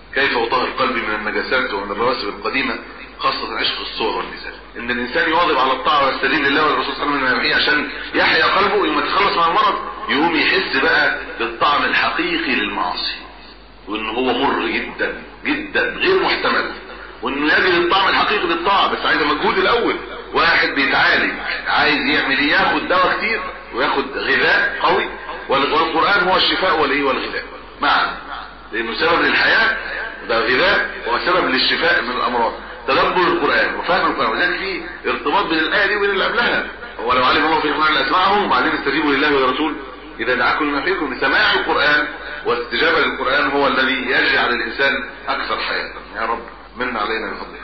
كيف يطهر قلبي من النجاسات ومن الرواسب القديمة خاصة عشق الصور والنساء ان الانسان يواظب على الطاعة والسليم لله والرسول صلى الله عليه وسلم عشان يحيا قلبه لما يتخلص من المرض يقوم يحس بقى بالطعم الحقيقي للمعاصي وان هو مر جدا جدا غير محتمل وانه يجد الطعم الحقيقي للطاعة بس عايز مجهود الاول واحد بيتعالج عايز يعمل ايه ياخد دواء كتير وياخد غذاء قوي والقرآن هو الشفاء والايه والغذاء معا لانه سبب للحياة ده غذاء وسبب للشفاء من الامراض تدبر القرآن وفهم القرآن وذلك في ارتباط بين الآية دي وبين اللي قبلها ولو علم الله في القرآن لأسمعهم وبعدين استجيبوا لله ولرسول إذا دعاكم لما فيكم سماع القرآن والاستجابة للقرآن هو الذي يجعل الإنسان أكثر حياة يا رب من علينا بفضله